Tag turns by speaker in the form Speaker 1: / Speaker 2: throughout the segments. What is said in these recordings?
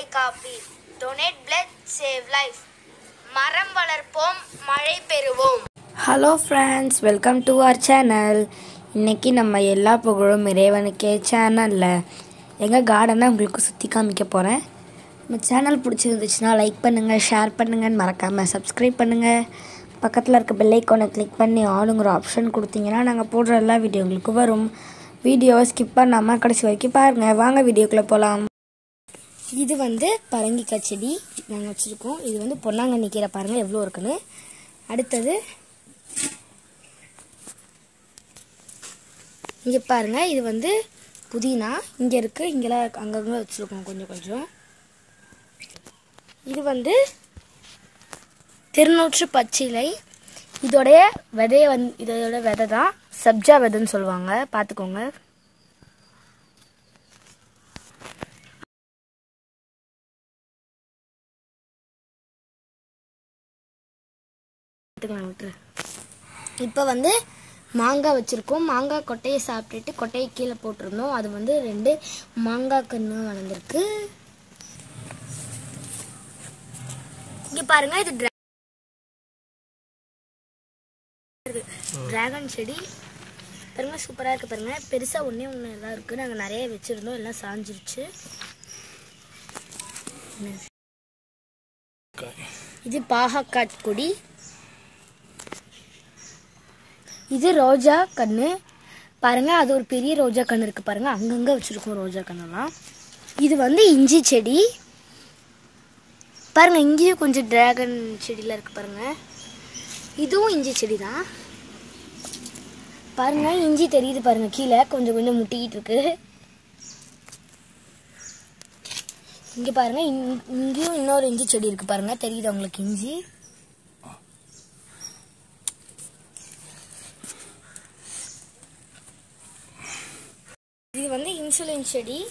Speaker 1: copy donate blood save life மரம் வளர்ப்போம் மழை பெறுவோம்
Speaker 2: hello friends welcome to our channel இன்றைக்கி நம்ம எல்லா புகழும் இறைவனுக்கே சேனலில் எங்கள் கார்டனை உங்களுக்கு சுற்றி காமிக்க போகிறேன் நம்ம சேனல் பிடிச்சிருந்துச்சுன்னா லைக் பண்ணுங்கள் ஷேர் பண்ணுங்கன்னு மறக்காமல் சப்ஸ்கிரைப் பண்ணுங்கள் பக்கத்தில் இருக்க பெல் ஐக்கானை கிளிக் பண்ணி ஆளுங்கிற ஆப்ஷன் கொடுத்தீங்கன்னா நாங்கள் போடுற எல்லா வீடியோ உங்களுக்கு வரும் வீடியோவை ஸ்கிப் பண்ணாமல் கடைசி வரைக்கும் பாருங்கள் வாங்க வீடியோக்குள்ளே போகலாம் இது வந்து பரங்கிக்காய் செடி நாங்கள் வச்சுருக்கோம் இது வந்து பொன்னாங்கண்ணி கீரை பாருங்கள் எவ்வளோ இருக்குன்னு அடுத்தது இங்கே பாருங்க இது வந்து புதினா இங்கே இருக்குது இங்கெல்லாம் அங்கங்கே வச்சுருக்கோம் கொஞ்சம் கொஞ்சம் இது வந்து திருநூற்று பச்சிலை இதோடைய விதைய வந்து இதோட விதை தான் சப்ஜா விதைன்னு சொல்லுவாங்க பார்த்துக்கோங்க எடுத்துக்கலாம் விட்டுரு இப்போ வந்து மாங்காய் வச்சுருக்கோம் மாங்காய் கொட்டையை சாப்பிட்டுட்டு கொட்டையை கீழே போட்டிருந்தோம் அது வந்து ரெண்டு மாங்காய் கன்று வளர்ந்துருக்கு இங்கே பாருங்க இது டிராகன் செடி பாருங்க சூப்பராக இருக்கு பாருங்க பெருசாக ஒன்றே ஒன்று எல்லாம் இருக்குது நாங்கள் நிறைய வச்சுருந்தோம் எல்லாம் சாஞ்சிருச்சு இது பாகக்காட் கொடி இது ரோஜா கன்று பாருங்க அது ஒரு பெரிய ரோஜா கன்று இருக்கு பாருங்க அங்கங்க வச்சிருக்கோம் ரோஜா கண்ணெல்லாம் இது வந்து இஞ்சி செடி பாருங்க இங்கேயும் கொஞ்சம் டிராகன் செடியில் இருக்கு பாருங்க இதுவும் இஞ்சி செடி தான் பாருங்க இஞ்சி தெரியுது பாருங்க கீழே கொஞ்சம் கொஞ்சம் முட்டிக்கிட்டு இருக்கு இங்க பாருங்க இங்- இங்கேயும் இன்னொரு இஞ்சி செடி இருக்கு பாருங்க தெரியுது உங்களுக்கு இஞ்சி இது வந்து இன்சுலின் செடி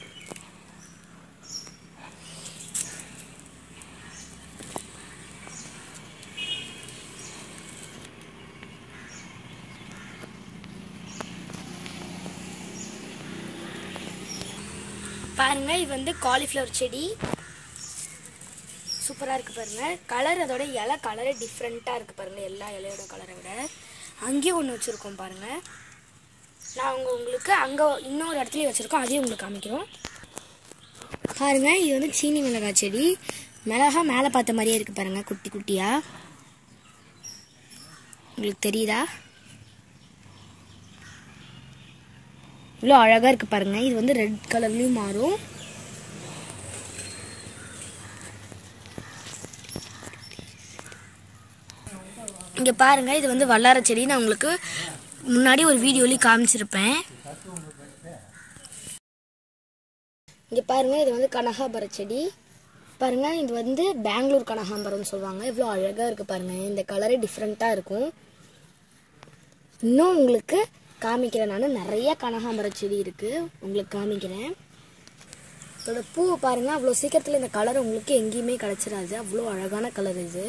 Speaker 2: பாருங்க இது வந்து காலிஃப்ளவர் செடி சூப்பராக இருக்கு பாருங்க கலர் அதோட இலை கலரே டிஃப்ரெண்ட்டாக இருக்கு பாருங்க எல்லா இலையோட கலரை விட அங்கேயும் ஒன்று வச்சுருக்கோம் பாருங்க நான் உங்க உங்களுக்கு அங்கே இன்னொரு இடத்துலையும் வச்சுருக்கோம் அதையும் உங்களுக்கு காமிக்கிறோம் பாருங்க இது வந்து சீனி மிளகாய் செடி மிளகா மேலே பார்த்த மாதிரியே இருக்கு பாருங்க குட்டி குட்டியா உங்களுக்கு தெரியுதா இவ்வளோ அழகாக இருக்கு பாருங்க இது வந்து ரெட் கலர்லேயும் மாறும் இங்கே பாருங்க இது வந்து வல்லார செடி நான் உங்களுக்கு முன்னாடி ஒரு வீடியோலையும் காமிச்சிருப்பேன் இங்கே பாருங்க இது வந்து கனகாபர செடி பாருங்க இது வந்து பெங்களூர் கனகாம்பரம்னு சொல்லுவாங்க இவ்வளோ அழகாக இருக்கு பாருங்க இந்த கலரே டிஃப்ரெண்ட்டாக இருக்கும் இன்னும் உங்களுக்கு காமிக்கிறேன் நான் நிறைய கனகாம்பர செடி இருக்கு உங்களுக்கு காமிக்கிறேன் இதோட பூ பாருங்க அவ்வளோ சீக்கிரத்தில் இந்த கலர் உங்களுக்கு எங்கேயுமே கிடைச்சிடாது அவ்வளோ அழகான கலர் இது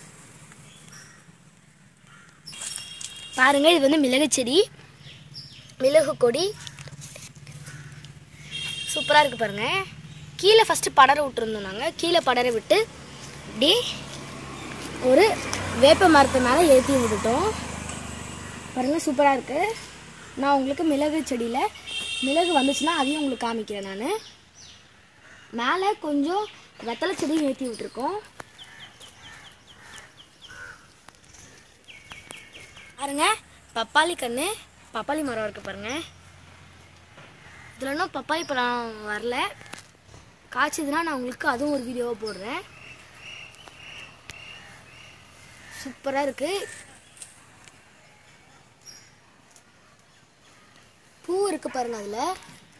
Speaker 2: பாருங்க இது வந்து மிளகு செடி மிளகு கொடி சூப்பராக இருக்கு பாருங்க கீழே ஃபஸ்ட்டு படர விட்டுருந்தோம் நாங்கள் கீழே படர விட்டு இப்படி ஒரு வேப்ப மரத்து மேலே ஏற்றி விட்டுட்டோம் பாருங்க சூப்பராக இருக்கு நான் உங்களுக்கு மிளகு செடியில் மிளகு வந்துச்சுன்னா அதையும் உங்களுக்கு காமிக்கிறேன் நான் மேலே கொஞ்சம் வெத்தலை செடியும் ஏற்றி விட்டுருக்கோம் பாருங்க பப்பாளி கன்று பப்பாளி மரம் இருக்கு பாருங்க இதில் இன்னும் பப்பாளி பழம் வரல காய்ச்சதுன்னா நான் உங்களுக்கு அதுவும் ஒரு வீடியோவை போடுறேன் சூப்பராக இருக்கு பூ இருக்கு பாருங்க அதில்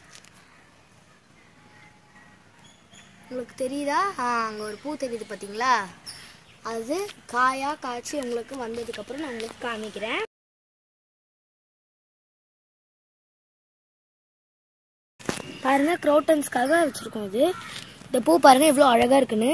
Speaker 2: உங்களுக்கு தெரியுதா ஆ அங்கே ஒரு பூ தெரியுது பார்த்தீங்களா அது காயா காய்ச்சி உங்களுக்கு வந்ததுக்கப்புறம் நான் உங்களுக்கு காமிக்கிறேன் பாருங்க குரோட்டன்ஸ்க்காக வச்சுருக்கோம் இது இந்த பூ பாருங்க இவ்வளோ அழகாக இருக்குன்னு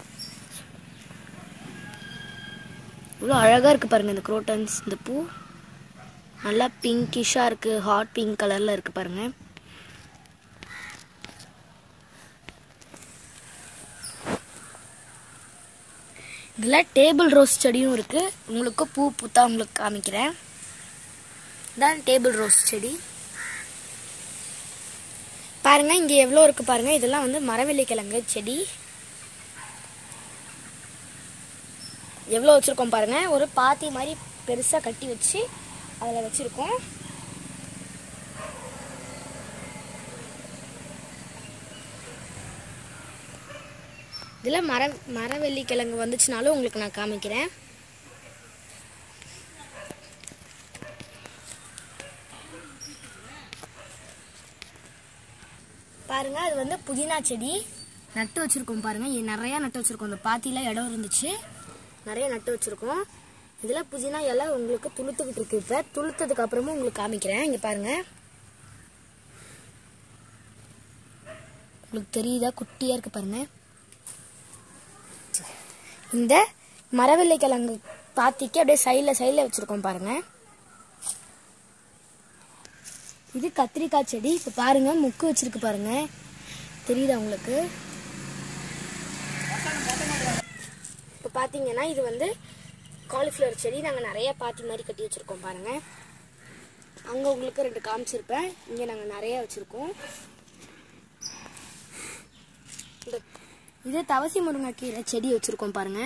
Speaker 2: இவ்வளோ அழகாக இருக்கு பாருங்க இந்த குரோட்டன்ஸ் இந்த பூ நல்லா பிங்கிஷாக இருக்கு ஹாட் பிங்க் கலரில் இருக்கு பாருங்க இதில் டேபிள் ரோஸ் செடியும் இருக்குது உங்களுக்கு பூ பூத்தா உங்களுக்கு காமிக்கிறேன் இதான் டேபிள் ரோஸ் செடி பாருங்க இங்கே எவ்வளோ இருக்குது பாருங்க இதெல்லாம் வந்து மரவள்ளி கிழங்கு செடி எவ்வளோ வச்சுருக்கோம் பாருங்க ஒரு பாத்தி மாதிரி பெருசாக கட்டி வச்சு அதில் வச்சுருக்கோம் இதில் மர மரவள்ளி கிழங்கு வந்துச்சுனாலும் உங்களுக்கு நான் காமிக்கிறேன் பாருங்க அது வந்து புதினா செடி நட்டு வச்சிருக்கோம் பாருங்க இங்க நிறைய நட்டு வச்சிருக்கோம் இந்த பாத்தியில இடம் இருந்துச்சு நிறைய நட்டு வச்சிருக்கோம் இதுல புதினா இலை உங்களுக்கு துளுத்துக்கிட்டு இருக்கு இப்ப துளுத்ததுக்கு அப்புறமும் உங்களுக்கு காமிக்கிறேன் இங்க பாருங்க உங்களுக்கு தெரியுதா குட்டியா இருக்கு பாருங்க இந்த மரவள்ளி கிழங்கு பாத்திக்கு அப்படியே சைடில் சைடில் வச்சிருக்கோம் பாருங்க இது கத்திரிக்காய் செடி இப்போ பாருங்க முக்கு வச்சிருக்கு பாருங்க தெரியுதா உங்களுக்கு இப்போ பார்த்தீங்கன்னா இது வந்து காலிஃப்ளவர் செடி நாங்கள் நிறைய பாத்தி மாதிரி கட்டி வச்சிருக்கோம் பாருங்க அங்கே உங்களுக்கு ரெண்டு காமிச்சிருப்பேன் இங்கே நாங்கள் நிறைய வச்சிருக்கோம் இந்த இது தவசி முருங்கைக்கீரை செடி வச்சிருக்கோம் பாருங்க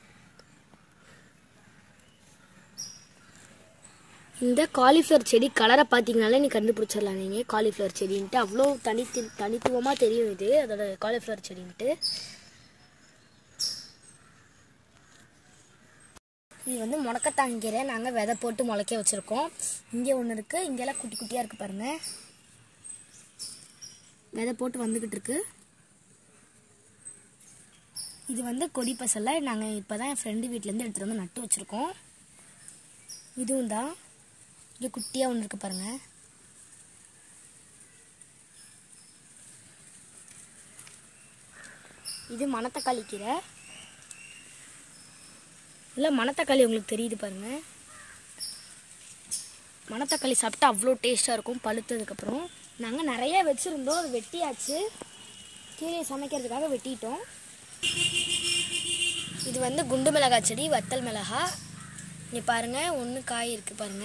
Speaker 2: இந்த காலிஃப்ளவர் செடி கலரை பார்த்தீங்கனாலே நீ கண்டுபிடிச்சிடலாம் நீங்கள் காலிஃப்ளவர் செடின்ட்டு அவ்வளோ தனித்து தனித்துவமாக தெரியும் இது அதோட காலிஃப்ளவர் செடின்ட்டு இது வந்து முடக்கத்தாங்கீரை நாங்கள் விதை போட்டு முளைக்க வச்சுருக்கோம் இங்கே ஒன்று இருக்குது இங்கெல்லாம் குட்டி குட்டியாக இருக்குது பாருங்கள் விதை போட்டு வந்துக்கிட்டு இருக்கு இது வந்து கொடி பசலை நாங்கள் இப்போ தான் என் ஃப்ரெண்டு வீட்டிலேருந்து எடுத்துகிட்டு வந்து நட்டு வச்சுருக்கோம் இதுவும் தான் இங்கே குட்டியாக ஒன்று இருக்கு பாருங்க இது மணத்தக்காளி கீரை இல்லை மணத்தக்காளி உங்களுக்கு தெரியுது பாருங்க மணத்தக்காளி சாப்பிட்டா அவ்வளோ டேஸ்ட்டாக இருக்கும் பழுத்ததுக்கப்புறம் நாங்கள் நிறைய வச்சுருந்தோம் அது வெட்டியாச்சு கீரையை சமைக்கிறதுக்காக வெட்டிட்டோம் இது வந்து குண்டு மிளகாய் செடி வத்தல் மிளகா இங்கே பாருங்க ஒன்று காய் இருக்கு பாருங்க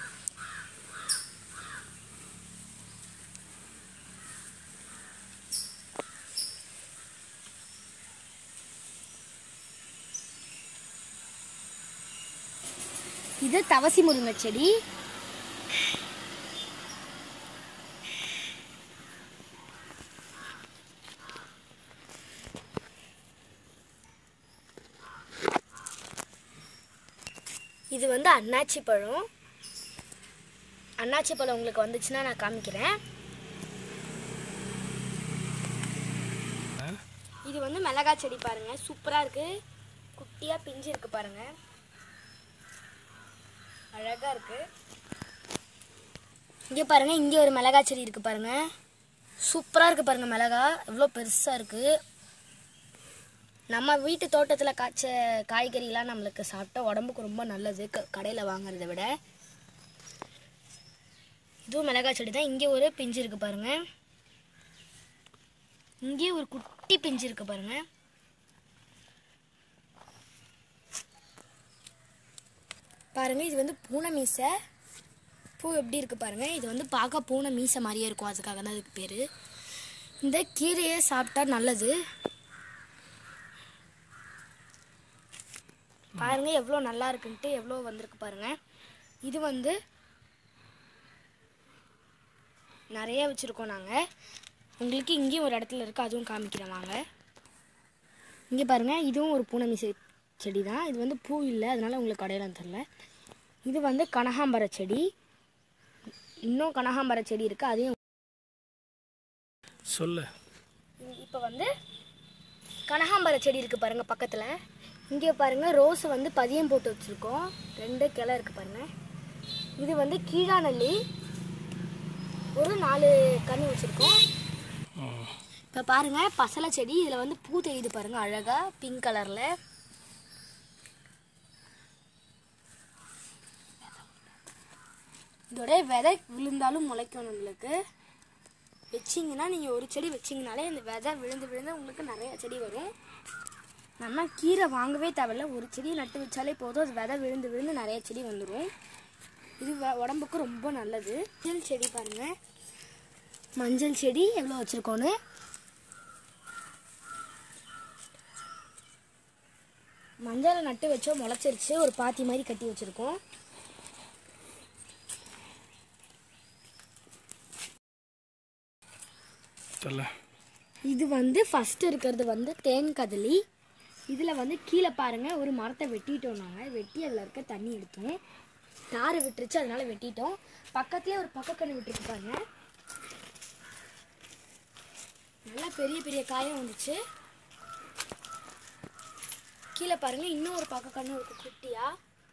Speaker 2: இது தவசி முருங்கை செடி இது வந்து அன்னாச்சி பழம் அன்னாச்சி பழம் உங்களுக்கு வந்துச்சுன்னா நான் காமிக்கிறேன் இது வந்து மிளகாய் செடி பாருங்க சூப்பரா இருக்கு குட்டியா பிஞ்சு இருக்கு பாருங்க அழகா இருக்கு இங்க பாருங்க இங்க ஒரு மிளகாய் செடி இருக்கு பாருங்க சூப்பரா இருக்கு பாருங்க மிளகாய் எவ்வளோ பெருசா இருக்கு நம்ம வீட்டு தோட்டத்தில் காய்ச்ச காய்கறிலாம் நம்மளுக்கு சாப்பிட்டா உடம்புக்கு ரொம்ப நல்லது க கடையில் வாங்குறத விட இதுவும் மிளகாய் செடி தான் இங்கே ஒரு பிஞ்சு இருக்கு பாருங்க இங்கே ஒரு குட்டி பிஞ்சு இருக்கு பாருங்க பாருங்க இது வந்து பூனை மீசை பூ எப்படி இருக்கு பாருங்க இது வந்து பார்க்க பூனை மீசை மாதிரியே இருக்கும் அதுக்காக தான் அதுக்கு பேர் இந்த கீரையை சாப்பிட்டா நல்லது பாருங்க எவ்வளோ நல்லா இருக்குன்ட்டு எவ்வளோ வந்திருக்கு பாருங்க இது வந்து நிறைய வச்சுருக்கோம் நாங்கள் உங்களுக்கு இங்கேயும் ஒரு இடத்துல இருக்குது அதுவும் காமிக்கிறேன் வாங்க இங்கே பாருங்க இதுவும் ஒரு பூனை மீசை செடி தான் இது வந்து பூ இல்லை அதனால உங்களுக்கு கடையில் தெரில இது வந்து கனகாம்பர செடி இன்னும் கனகாம்பர செடி இருக்குது அதையும்
Speaker 3: சொல்லு
Speaker 2: இப்போ வந்து கனகாம்பர செடி இருக்குது பாருங்கள் பக்கத்தில் இங்கே பாருங்கள் ரோஸ் வந்து பதியம் போட்டு வச்சுருக்கோம் ரெண்டு கிளை இருக்குது பாருங்கள் இது வந்து கீழாநெல்லி ஒரு நாலு கன்று வச்சுருக்கோம் இப்போ பாருங்கள் பசலை செடி இதில் வந்து பூ தெரியுது பாருங்கள் அழகாக பிங்க் கலரில் இதோட விதை விழுந்தாலும் முளைக்கும் நம்மளுக்கு வச்சிங்கன்னா நீங்கள் ஒரு செடி வச்சிங்கனாலே இந்த விதை விழுந்து விழுந்து உங்களுக்கு நிறைய செடி வரும் நம்ம கீரை வாங்கவே தேவையில்ல ஒரு செடியை நட்டு வச்சாலே போதும் அது விதை விழுந்து விழுந்து நிறைய செடி வந்துடும் இது வ- உடம்புக்கு ரொம்ப நல்லது மஞ்சள் செடி பாருங்க மஞ்சள் செடி எவ்வளோ வச்சுருக்கோன்னு மஞ்சளை நட்டு வச்சோம் முளைச்சிருச்சு ஒரு பாத்தி மாதிரி கட்டி வச்சுருக்கோம்
Speaker 3: சொல்ல
Speaker 2: இது வந்து ஃபர்ஸ்ட் இருக்கிறது வந்து தேன் கதலி இதில் வந்து கீழே பாருங்க ஒரு மரத்தை வெட்டிட்டோம் நாங்கள் வெட்டி அதில் இருக்க தண்ணி எடுத்தோம் தாறு விட்டுருச்சு அதனால வெட்டிட்டோம் பக்கத்துலேயே ஒரு பக்கக்கன்று விட்டுருக்கு பாருங்க நல்லா பெரிய பெரிய காயம் வந்துச்சு கீழே பாருங்க இன்னும் ஒரு பக்கக்கன்று இருக்கு குட்டியா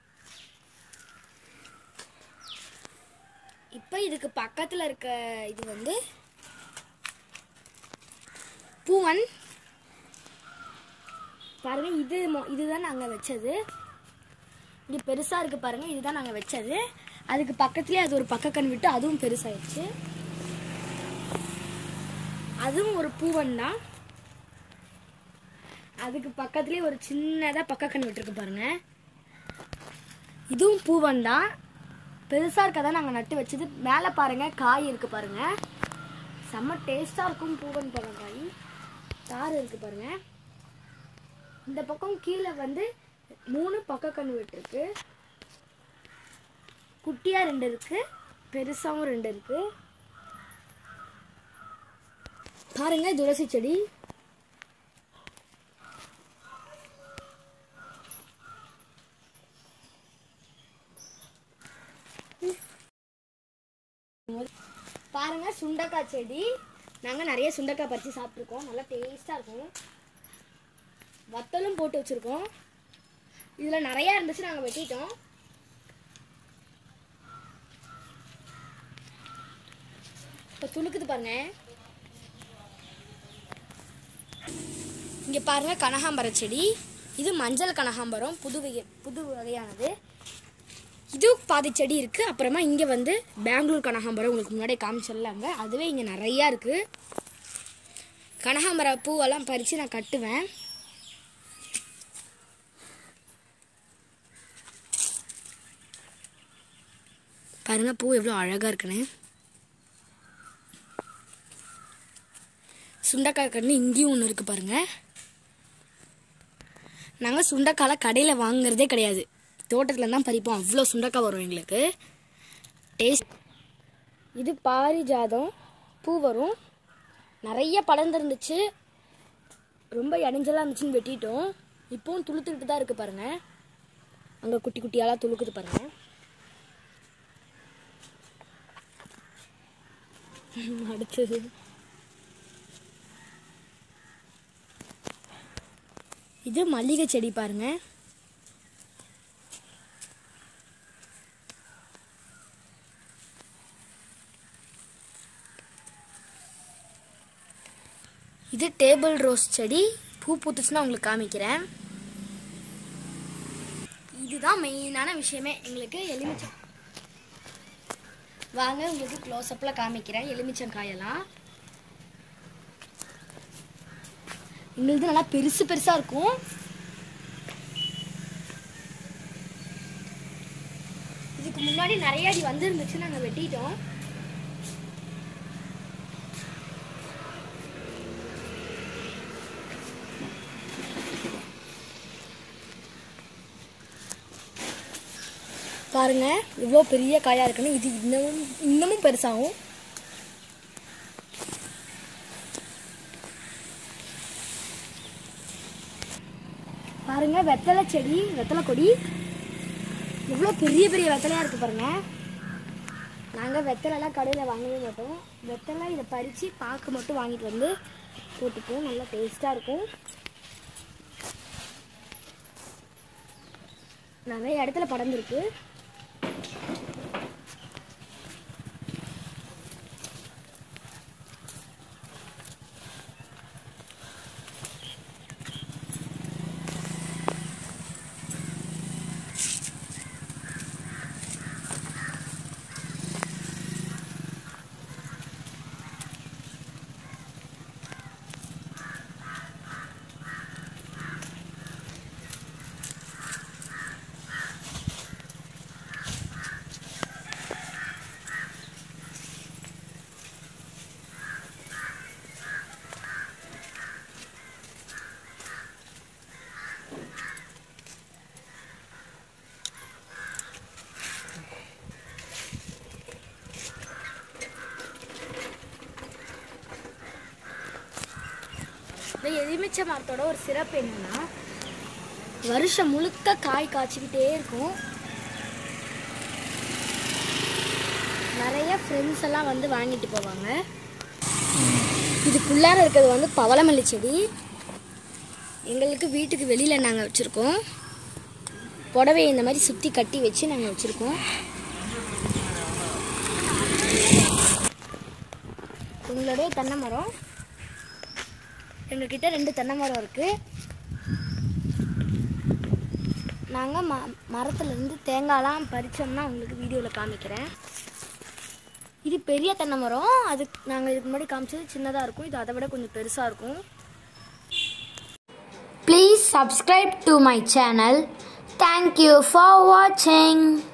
Speaker 2: இப்போ இதுக்கு பக்கத்தில் இருக்க இது வந்து பூவன் பாருங்க இது மொ- இதுதான் நாங்க வச்சது இது பெருசா இருக்கு பாருங்க இதுதான் நாங்க வச்சது அதுக்கு பக்கத்துலயே அது ஒரு பக்கக்கண் விட்டு அதுவும் பெருசாயிடுச்சு அதுவும் ஒரு பூவன் தான் அதுக்கு பக்கத்துலயே ஒரு சின்னதா பக்கக்கண் விட்டுருக்கு பாருங்க இதுவும் பூவன் தான் பெருசா இருக்கதான் நாங்க நட்டு வச்சது மேலே பாருங்க காய் இருக்கு பாருங்க செம்ம டேஸ்டா இருக்கும் பூவன் பழம் காய் தார் இருக்கு பாருங்க இந்த பக்கம் கீழே வந்து மூணு பக்க கண்ணு விட்டுருக்கு குட்டியா ரெண்டு இருக்கு பெருசாவும் ரெண்டு இருக்கு பாருங்க துளசி செடி பாருங்க சுண்டக்காய் செடி நாங்கள் நிறைய சுண்டக்காய் பறித்து சாப்பிட்ருக்கோம் நல்லா டேஸ்ட்டாக இருக்கும் வத்தலும் போட்டு வச்சுருக்கோம் இதில் நிறையா இருந்துச்சு நாங்கள் வெட்டிட்டோம் இப்போ துளுக்குது பாருங்க இங்கே பாருங்க கனகாம்பர செடி இது மஞ்சள் கனகாம்பரம் புது வகை புது வகையானது இது பாதி செடி இருக்குது அப்புறமா இங்கே வந்து பெங்களூர் கனகாம்பரம் உங்களுக்கு முன்னாடி காமிச்சிடலாங்க அதுவே இங்கே நிறையா இருக்குது கனகாம்பர பூவெல்லாம் பறித்து நான் கட்டுவேன் பாருங்க பூ எவ்வளோ அழகாக இருக்குன்னு சுண்டக்காய் கண்ணு இங்கேயும் ஒன்று இருக்குது பாருங்க நாங்கள் சுண்டக்காலை கடையில் வாங்குறதே கிடையாது தோட்டத்தில் தான் பறிப்போம் அவ்வளோ சுண்டக்காய் வரும் எங்களுக்கு டேஸ்ட் இது பாரிஜாதம் பூ வரும் நிறைய படர்ந்துருந்துச்சு ரொம்ப இடைஞ்சலாக இருந்துச்சுன்னு வெட்டிட்டோம் இப்போவும் துளுத்துக்கிட்டு தான் இருக்குது பாருங்க அங்கே குட்டி குட்டியாலாம் துளுக்குது பாருங்க அடுத்தது இது மல்லிகை செடி பாருங்க இது டேபிள் ரோஸ் செடி பூ பூத்துச்சுன்னா உங்களுக்கு காமிக்கிறேன் இதுதான் மெயினான விஷயமே எங்களுக்கு எலுமிச்சம் வாங்க உங்களுக்கு க்ளோஸ்அப்பில் காமிக்கிறேன் எலுமிச்சங்காயெல்லாம் எங்களுது நல்லா பெருசு பெருசாக இருக்கும் இதுக்கு முன்னாடி நிறைய அடி வந்துருந்துச்சு நாங்கள் வெட்டிட்டோம் பாருங்க இவ்வளோ பெரிய காயா இருக்குன்னு இது இன்னமும் இன்னமும் பெருசாகும் பாருங்க வெத்தலை செடி வெத்தலை கொடி எவ்வளோ பெரிய பெரிய வெத்தலையா இருக்கு பாருங்க நாங்கள் வெத்தலைலாம் கடையில் வாங்கவே மாட்டோம் வெத்தலை இதை பறித்து பாக்கு மட்டும் வாங்கிட்டு வந்து போட்டுப்போம் நல்லா டேஸ்ட்டாக இருக்கும் நிறைய இடத்துல படர்ந்துருக்கு இந்த எலுமிச்சை மரத்தோட ஒரு சிறப்பு என்னன்னா வருஷம் முழுக்க காய் காய்ச்சிக்கிட்டே இருக்கும் நிறைய ஃப்ரெண்ட்ஸ் எல்லாம் வந்து வாங்கிட்டு போவாங்க இதுக்குள்ளார இருக்கிறது வந்து பவளமல்லி செடி எங்களுக்கு வீட்டுக்கு வெளியில் நாங்கள் வச்சுருக்கோம் புடவை இந்த மாதிரி சுற்றி கட்டி வச்சு நாங்கள் வச்சுருக்கோம் எங்களுடைய தென்னை மரம் எங்ககிட்ட ரெண்டு தென்னை மரம் இருக்குது நாங்கள் ம மரத்துலேருந்து தேங்காய்லாம் பறித்தோம்னா உங்களுக்கு வீடியோவில் காமிக்கிறேன் இது பெரிய தென்னை மரம் அது நாங்கள் இதுக்கு முன்னாடி காமிச்சது சின்னதாக இருக்கும் இது அதை விட கொஞ்சம் பெருசாக இருக்கும் please subscribe to my channel thank you for வாட்சிங்